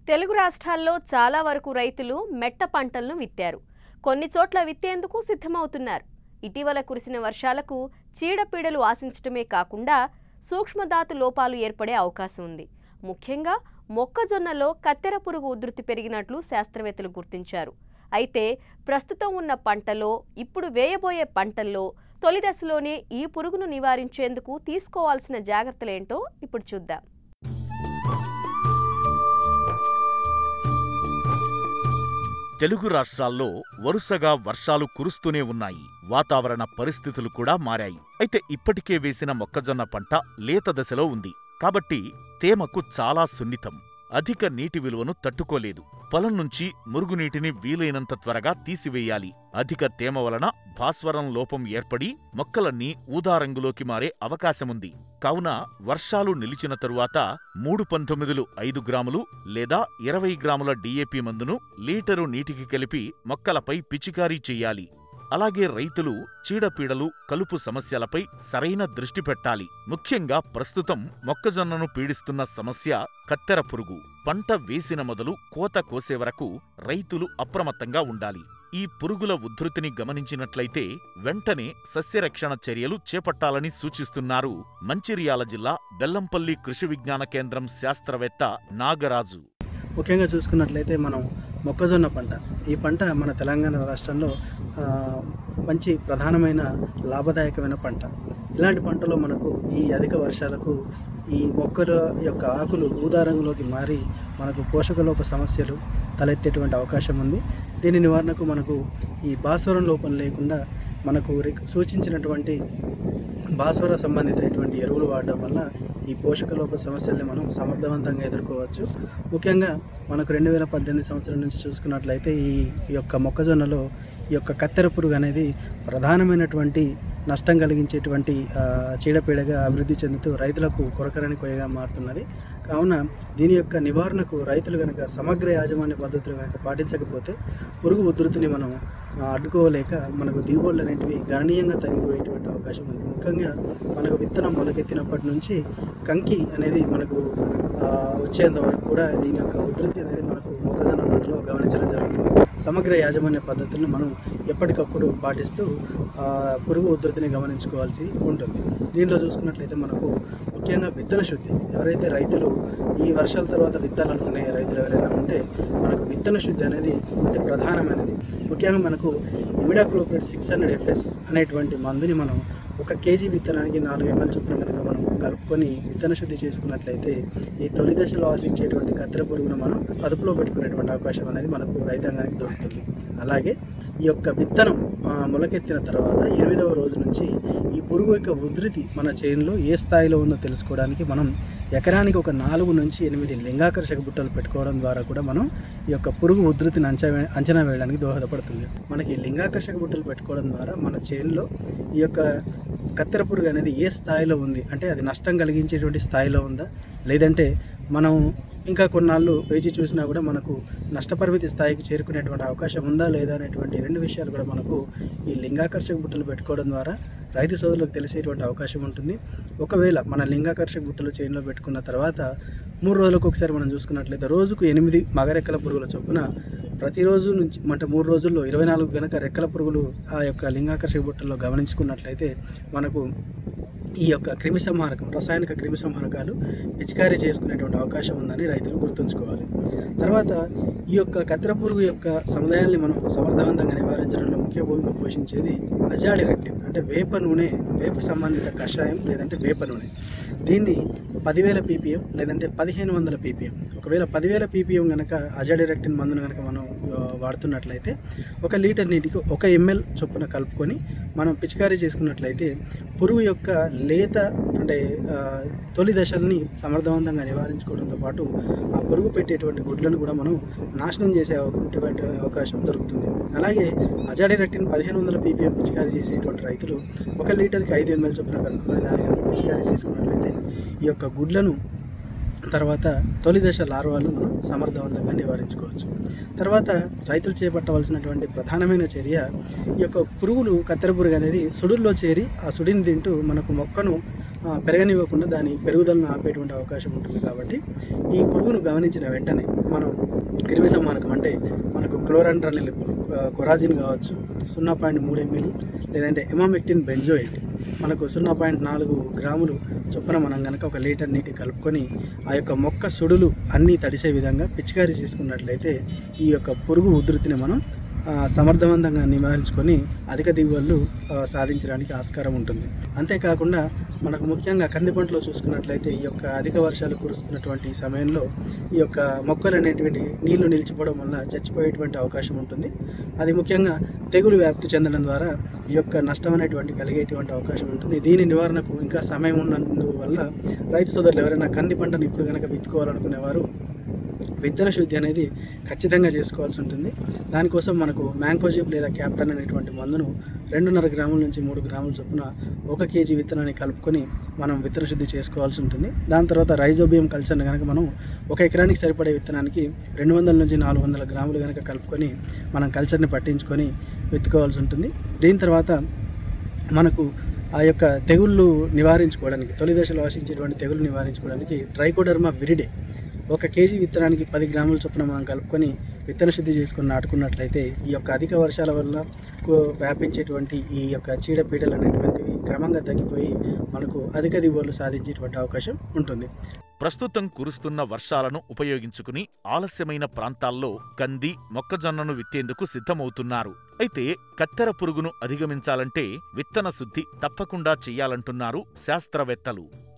తెలుగు రాష్ట్రాల్లో చాలా వరకు రైతులు మెట్ట పంటలను విత్తారు కొన్ని చోట్ల విత్తేందుకు సిద్ధమవుతున్నారు ఇటీవల కురిసిన వర్షాలకు చీడపీడలు ఆశించడమే కాకుండా సూక్ష్మధాతు లోపాలు ఏర్పడే అవకాశం ఉంది ముఖ్యంగా మొక్కజొన్నలో కత్తెర పురుగు ఉధృతి పెరిగినట్లు శాస్త్రవేత్తలు గుర్తించారు అయితే ప్రస్తుతం ఉన్న పంటలో ఇప్పుడు వేయబోయే పంటల్లో తొలి దశలోనే ఈ పురుగును నివారించేందుకు తీసుకోవాల్సిన జాగ్రత్తలేంటో ఇప్పుడు చూద్దాం తెలుగు రాష్ట్రాల్లో వరుసగా వర్షాలు కురుస్తూనే ఉన్నాయి వాతావరణ పరిస్థితులు కూడా మారాయి అయితే ఇప్పటికే వేసిన మొక్కజొన్న పంట లేత దశలో ఉంది కాబట్టి తేమకు చాలా సున్నితం అధిక నీటి విలువను తట్టుకోలేదు పొలం నుంచి మురుగునీటిని వీలైనంత త్వరగా తీసివేయాలి అధిక తేమ వలన భాస్వరం లోపం ఏర్పడి మొక్కలన్నీ ఊదా రంగులోకి మారే అవకాశముంది కావున వర్షాలు నిలిచిన తరువాత మూడు పంతొమ్మిదిలు ఐదు గ్రాములు లేదా ఇరవై గ్రాముల డీఏపీ మందును లీటరు నీటికి కలిపి మొక్కలపై పిచికారీ చెయ్యాలి అలాగే రైతులు చీడపీడలు కలుపు సమస్యలపై సరైన దృష్టి పెట్టాలి ముఖ్యంగా ప్రస్తుతం మొక్కజొన్నను పీడిస్తున్న సమస్య కత్తెర పురుగు పంట వేసిన మొదలు కోత కోసే వరకు రైతులు అప్రమత్తంగా ఉండాలి ఈ పురుగుల ఉధృతిని గమనించినట్లయితే వెంటనే సస్యరక్షణ చర్యలు చేపట్టాలని సూచిస్తున్నారు మంచిర్యాల జిల్లా బెల్లంపల్లి కృషి విజ్ఞాన కేంద్రం శాస్త్రవేత్త నాగరాజు ముఖ్యంగా చూసుకున్నట్లయితే మనం మొక్కజొన్న పంట ఈ పంట మన తెలంగాణ రాష్ట్రంలో ఆ, మంచి ప్రధానమైన లాభదాయకమైన పంట ఇలాంటి పంటలో మనకు ఈ అధిక వర్షాలకు ఈ మొక్కల యొక్క ఆకులు ఊదా రంగులోకి మారి మనకు పోషకలోప సమస్యలు తలెత్తేటువంటి అవకాశం ఉంది దీని నివారణకు మనకు ఈ భాస్వరం లోపం లేకుండా మనకు రిక్- సూచించినటువంటి భాస్వర సంబంధితమైనటువంటి ఎరువులు వాడడం వల్ల ఈ పోషక లోప సమస్యల్ని మనం సమర్థవంతంగా ఎదుర్కోవచ్చు ముఖ్యంగా మనకు రెండు వేల పద్దెనిమిది సంవత్సరం నుంచి చూసుకున్నట్లయితే ఈ ఈ యొక్క మొక్కజొన్నలో ఈ యొక్క కత్తెర పురుగు అనేది ప్రధానమైనటువంటి నష్టం కలిగించేటువంటి ఆ, చీడపీడగా అభివృద్ధి చెందుతూ రైతులకు కొరకరని కొయ్యగా మారుతున్నది కావున దీని యొక్క నివారణకు రైతులు కనుక సమగ్ర యాజమాన్య పద్ధతులు కనుక పాటించకపోతే పురుగు ఉధృతిని మనం ఆ, అడ్డుకోలేక మనకు దిగుబడులు అనేటివి గణనీయంగా తగ్గిపోయేటువంటి అవకాశం ఉంది ముఖ్యంగా మనకు విత్తనం మొలకెత్తినప్పటి నుంచి కంకి అనేది మనకు ఆ, వచ్చేంత వరకు కూడా దీని యొక్క ఉధృతి అనేది మనకు మొక్కజొన్న పంటలో గమనించడం జరుగుతుంది సమగ్ర యాజమాన్య పద్ధతులను మనం ఎప్పటికప్పుడు పాటిస్తూ ఆ, పురుగు ఉధృతిని గమనించుకోవాల్సి ఉంటుంది దీనిలో చూసుకున్నట్లయితే మనకు ముఖ్యంగా విత్తన శుద్ధి ఎవరైతే రైతులు ఈ వర్షాల తర్వాత విత్తాలనుకునే రైతులు ఎవరైనా ఉంటే మనకు విత్తన శుద్ధి అనేది అతి ప్రధానమైనది ముఖ్యంగా మనకు ఇమిడాక్లోపేట్ సిక్స్ హండ్రెడ్ ఎఫ్ఎస్ అనేటువంటి మందుని మనం ఒక కేజీ విత్తనానికి నాలుగు ఎంఎల్ చొప్పున కనుక మనం కలుపుకొని విత్తన శుద్ధి చేసుకున్నట్లయితే ఈ తొలి దశలో ఆశించేటువంటి కత్తెర పురుగును మనం అదుపులో పెట్టుకునేటువంటి అవకాశం అనేది మనకు రైతాంగానికి దొరుకుతుంది అలాగే ఈ యొక్క విత్తనం ఆ, మొలకెత్తిన తర్వాత ఎనిమిదవ రోజు నుంచి ఈ పురుగు యొక్క ఉధృతి మన చేనులో ఏ స్థాయిలో ఉందో తెలుసుకోవడానికి మనం ఎకరానికి ఒక నాలుగు నుంచి ఎనిమిది లింగాకర్షక బుట్టలు పెట్టుకోవడం ద్వారా కూడా మనం ఈ యొక్క పురుగు ఉధృతిని అంచనా వే- అంచనా వేయడానికి దోహదపడుతుంది మనకి లింగాకర్షక బుట్టలు పెట్టుకోవడం ద్వారా మన చేనులో ఈ యొక్క కత్తెర పురుగు అనేది ఏ స్థాయిలో ఉంది అంటే అది నష్టం కలిగించేటువంటి స్థాయిలో ఉందా లేదంటే మనం ఇంకా కొన్నాళ్ళు వేచి చూసినా కూడా మనకు నష్టపరిమితి స్థాయికి చేరుకునేటువంటి అవకాశం ఉందా లేదా అనేటువంటి రెండు విషయాలు కూడా మనకు ఈ లింగాకర్షక బుట్టలు పెట్టుకోవడం ద్వారా రైతు సోదరులకు తెలిసేటువంటి అవకాశం ఉంటుంది ఒకవేళ మన లింగాకర్షక బుట్టలు చేనులో పెట్టుకున్న తర్వాత మూడు రోజులకు ఒకసారి మనం చూసుకున్నట్లయితే రోజుకు ఎనిమిది మగరెక్కల పురుగుల చొప్పున ప్రతిరోజు నుంచి అంటే మూడు రోజుల్లో ఇరవై నాలుగు గనక రెక్కల పురుగులు ఆ యొక్క లింగాకర్షక బుట్టల్లో గమనించుకున్నట్లయితే మనకు ఈ యొక్క క్రిమి సంహారకం రసాయనిక క్రిమి సంహారకాలు పిచికారీ చేసుకునేటువంటి అవకాశం ఉందని రైతులు గుర్తుంచుకోవాలి తర్వాత ఈ యొక్క కత్తెర పురుగు యొక్క సముదాయాల్ని మనం సమర్థవంతంగా నివారించడంలో ముఖ్య భూమిక పోషించేది అజాడి రెక్టిన్ అంటే వేప నూనె వేప సంబంధిత కషాయం లేదంటే వేప నూనె దీన్ని పదివేల పీపీఎం లేదంటే పదిహేను వందల పీపీఎం ఒకవేళ పదివేల పీపీఎం కనుక అజాడిరెక్టిన్ మందును కనుక మనం ఆ, వాడుతున్నట్లయితే ఒక లీటర్ నీటికి ఒక ఎంఎల్ చొప్పున కలుపుకొని మనం పిచికారీ చేసుకున్నట్లయితే పురుగు యొక్క లేత అంటే ఆ, తొలి దశల్ని సమర్థవంతంగా నివారించుకోవడంతో పాటు ఆ పురుగు పెట్టేటువంటి గుడ్లను కూడా మనం నాశనం చేసే అటువంటి అవకాశం దొరుకుతుంది అలాగే అజాడిరెక్టిన్ పదిహేను వందల పీపీఎం పిచికారీ చేసేటువంటి రైతులు ఒక లీటర్కి ఐదు ఎంఎల్ చొప్పున కలుపుకొని దాని కనుక పిచికారీ చేసుకున్నట్లయితే ఈ యొక్క గుడ్లను తర్వాత తొలి దశ లార్వాలు మనం సమర్థవంతంగా నివారించుకోవచ్చు తర్వాత రైతులు చేపట్టవలసినటువంటి ప్రధానమైన చర్య ఈ యొక్క పురుగులు కత్తెర పురుగు అనేది సుడుల్లో చేరి ఆ సుడిని తింటూ మనకు మొక్కను ఆ, పెరగనివ్వకుండా దాని పెరుగుదలను ఆపేటువంటి అవకాశం ఉంటుంది కాబట్టి ఈ పురుగును గమనించిన వెంటనే మనం క్రిమి సంహారకం అంటే మనకు క్లోరంట్రనిల్ కొరాజిన్ కావచ్చు సున్నా పాయింట్ మూడు ఎంఎల్ లేదంటే ఎమామెక్టిన్ బెంజోయిట్ మనకు సున్నా పాయింట్ నాలుగు గ్రాములు చొప్పున మనం కనుక ఒక లీటర్ నీటి కలుపుకొని ఆ యొక్క మొక్క సుడులు అన్నీ తడిసే విధంగా పిచికారీ చేసుకున్నట్లయితే ఈ యొక్క పురుగు ఉధృతిని మనం ఆ, సమర్థవంతంగా నివారించుకొని అధిక దిగుబడులు ఆ, సాధించడానికి ఆస్కారం ఉంటుంది అంతేకాకుండా మనకు ముఖ్యంగా కంది పంటలో చూసుకున్నట్లయితే ఈ యొక్క అధిక వర్షాలు కురుస్తున్నటువంటి ఈ సమయంలో ఈ యొక్క మొక్కలు అనేటువంటి నీళ్లు నిలిచిపోవడం వల్ల చచ్చిపోయేటువంటి అవకాశం ఉంటుంది అది ముఖ్యంగా తెగులు వ్యాప్తి చెందడం ద్వారా ఈ యొక్క నష్టం అనేటువంటి కలిగేటువంటి అవకాశం ఉంటుంది దీని నివారణకు ఇంకా సమయం ఉన్నందువల్ల రైతు సోదరులు ఎవరైనా కంది పంటను ఇప్పుడు కనుక విత్తుకోవాలనుకునేవారు విత్తన శుద్ధి అనేది ఖచ్చితంగా చేసుకోవాల్సి ఉంటుంది దానికోసం మనకు మ్యాంకోజిప్ లేదా క్యాప్టన్ అనేటువంటి మందును రెండున్నర గ్రాముల నుంచి మూడు గ్రాముల చొప్పున ఒక కేజీ విత్తనాన్ని కలుపుకొని మనం విత్తన శుద్ధి చేసుకోవాల్సి ఉంటుంది దాని తర్వాత రైజోబియం కల్చర్ని కనుక మనం ఒక ఎకరానికి సరిపడే విత్తనానికి రెండు వందల నుంచి నాలుగు వందల గ్రాములు కనుక కలుపుకొని మనం కల్చర్ని పట్టించుకొని విత్తుకోవాల్సి ఉంటుంది దీని తర్వాత మనకు ఆ యొక్క తెగుళ్ళు నివారించుకోవడానికి తొలి దశలో ఆశించేటువంటి తెగులు నివారించుకోవడానికి ట్రైకోడర్మా విరిడే ఒక కేజీ విత్తనానికి పది గ్రాముల చొప్పున మనం కలుపుకొని విత్తన శుద్ధి చేసుకొని నాటుకున్నట్లయితే ఈ యొక్క అధిక వర్షాల వల్ల కు- వ్యాపించేటువంటి ఈ యొక్క చీడపీడలు అనేటువంటివి క్రమంగా తగ్గిపోయి మనకు అధిక దిగుబడులు సాధించేటువంటి అవకాశం ఉంటుంది ప్రస్తుతం కురుస్తున్న వర్షాలను ఉపయోగించుకుని ఆలస్యమైన ప్రాంతాల్లో కంది మొక్కజొన్నను విత్తేందుకు సిద్ధమవుతున్నారు అయితే కత్తెర పురుగును అధిగమించాలంటే విత్తన శుద్ధి తప్పకుండా చెయ్యాలంటున్నారు శాస్త్రవేత్తలు